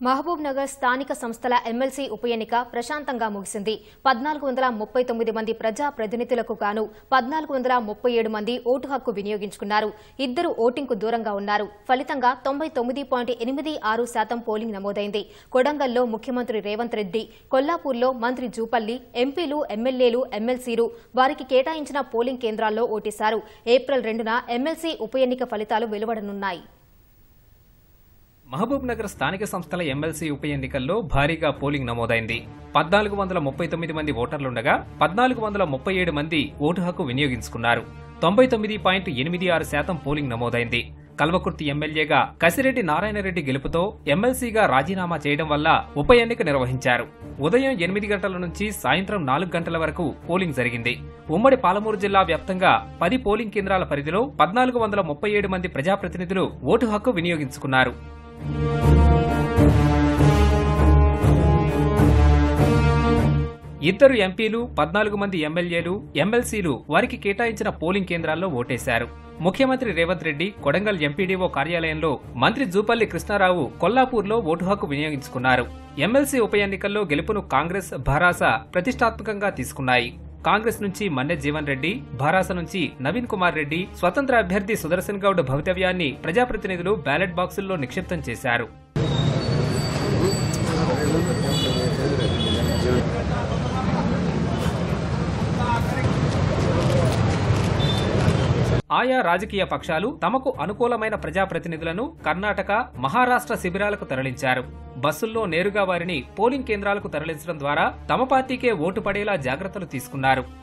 మహబూబ్ నగర్ స్థానిక సంస్థల ఎమ్మెల్సీ ఉప ఎన్నిక ప్రశాంతంగా ముగిసింది పద్నాలుగు వందల ముప్పై తొమ్మిది మంది ప్రజా ప్రతినిధులకు గాను పద్నాలుగు వందల ముప్పై ఏడు మంది ఓటు హక్కు వినియోగించుకున్నారు ఇద్దరు ఓటింగ్కు దూరంగా ఉన్నారు ఫలితంగా తొంభై తొమ్మిది పాయింట్ ఎనిమిది ఆరు శాతం పోలింగ్ నమోదైంది కొడంగల్లో ముఖ్యమంత్రి రేవంత్ రెడ్డి కొల్లాపూర్లో మంత్రి జూపల్లి ఎంపీలు ఎమ్మెల్యేలు ఎమ్మెల్సీలు వారికి కేటాయించిన పోలింగ్ కేంద్రాల్లో ఓటేశారు ఏప్రిల్ రెండున ఎమ్మెల్సీ ఉప ఎన్నిక ఫలితాలు వెలువడనున్నాయి మహబూబ్ నగర్ స్థానిక సంస్థల ఎమ్మెల్సీ ఉప ఎన్నికల్లో భారీగా పోలింగ్ నమోదైంది పద్నాలుగు వందల ముప్పై తొమ్మిది మంది ఓటర్లుండగా పద్నాలుగు వందల ముప్పై ఏడు మంది ఓటు హక్కు వినియోగించుకున్నారు తొంభై తొమ్మిది పాయింట్ ఎనిమిది ఆరు శాతం పోలింగ్ నమోదైంది కల్వకుర్తి ఎమ్మెల్యేగా కసిరెడ్డి నారాయణరెడ్డి గెలుపుతో ఎమ్మెల్సీగా రాజీనామా చేయడం వల్ల ఉప ఎన్నిక నిర్వహించారు ఉదయం ఎనిమిది గంటల నుంచి సాయంత్రం నాలుగు గంటల వరకు పోలింగ్ జరిగింది ఉమ్మడి పాలమూరు జిల్లా వ్యాప్తంగా పది పోలింగ్ కేంద్రాల పరిధిలో పద్నాలుగు వందల ముప్పై ఏడు మంది ప్రజాప్రతినిధులు ఓటు హక్కు వినియోగించుకున్నారు ఇద్దరు ఎంపీలు పద్నాలుగు మంది ఎమ్మెల్యేలు ఎమ్మెల్సీలు వారికి కేటాయించిన పోలింగ్ కేంద్రాల్లో ఓటేశారు ముఖ్యమంత్రి రేవంత్ రెడ్డి కొడంగల్ ఎంపీడీఓ కార్యాలయంలో మంత్రి జూపల్లి కృష్ణారావు కొల్లాపూర్లో ఓటు హక్కు వినియోగించుకున్నారు ఎమ్మెల్సీ ఉప ఎన్నికల్లో గెలుపును కాంగ్రెస్ భరాస ప్రతిష్టాత్మకంగా తీసుకున్నాయి కాంగ్రెస్ నుంచి మన్నె జీవన్ రెడ్డి భారాస నుంచి నవీన్ కుమార్ రెడ్డి స్వతంత్ర అభ్యర్థి సుదర్శన్ గౌడ్ భవితవ్యాన్ని ప్రజాప్రతినిధులు బ్యాలెట్ బాక్సుల్లో నిక్షిప్తం చేశారు ఆయా రాజకీయ పక్షాలు తమకు అనుకూలమైన ప్రజాప్రతినిధులను కర్ణాటక మహారాష్ట్ర శిబిరాలకు తరలించారు బస్సుల్లో నేరుగా వారిని పోలింగ్ కేంద్రాలకు తరలించడం ద్వారా తమ పార్టీకే ఓటు పడేలా జాగ్రత్తలు తీసుకున్నారు